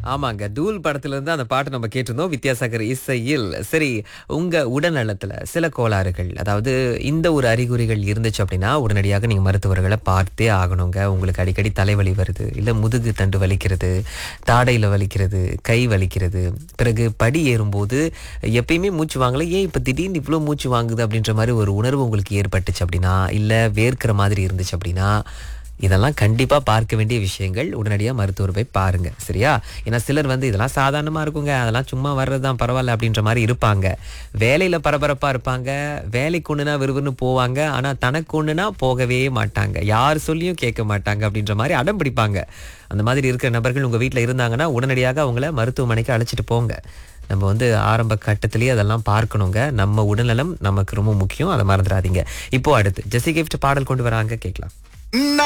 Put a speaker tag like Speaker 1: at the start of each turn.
Speaker 1: ஆமாங்க தூள் படத்துல இருந்து அந்த பாட்டு நம்ம கேட்டிருந்தோம் வித்யாசாகர் இசையில் சரி உங்க உடல்நலத்துல சில கோளாறுகள் அதாவது இந்த ஒரு அறிகுறிகள் இருந்துச்சு அப்படின்னா உடனடியாக நீங்க மருத்துவர்களை பார்த்தே ஆகணுங்க உங்களுக்கு அடிக்கடி தலைவலி வருது இல்ல முதுகு தண்டு வலிக்கிறது தாடையில வலிக்கிறது கை வலிக்கிறது பிறகு படி ஏறும்போது எப்பயுமே மூச்சு வாங்கல ஏன் இப்ப திடீர்னு இவ்வளவு மூச்சு வாங்குது அப்படின்ற மாதிரி ஒரு உணர்வு உங்களுக்கு ஏற்பட்டுச்சு அப்படின்னா இல்ல வேர்க்கிற மாதிரி இருந்துச்சு அப்படின்னா இதெல்லாம் கண்டிப்பா பார்க்க வேண்டிய விஷயங்கள் உடனடியா மருத்துவர் போய் பாருங்க சரியா ஏன்னா சிலர் வந்து இதெல்லாம் சாதாரணமா இருக்குங்க அதெல்லாம் சும்மா வர்றதுதான் பரவாயில்ல அப்படின்ற மாதிரி இருப்பாங்க வேலையில பரபரப்பா இருப்பாங்க வேலைக்கு ஒண்ணுனா விறுவிறுன்னு போவாங்க ஆனா தனக்கு ஒண்ணுனா போகவே மாட்டாங்க யார் சொல்லியும் கேட்க மாட்டாங்க அப்படின்ற மாதிரி அடம் பிடிப்பாங்க அந்த மாதிரி இருக்கிற நபர்கள் உங்க வீட்ல இருந்தாங்கன்னா உடனடியாக அவங்கள மருத்துவமனைக்கு அழைச்சிட்டு போங்க நம்ம வந்து ஆரம்ப கட்டத்திலேயே அதெல்லாம் பார்க்கணுங்க நம்ம உடல்நலம் நமக்கு ரொம்ப முக்கியம் அதை மறந்துடாதீங்க இப்போ அடுத்து ஜெசி கிஃப்ட் பாடல் கொண்டு வராங்க கேட்கலாம்
Speaker 2: நான்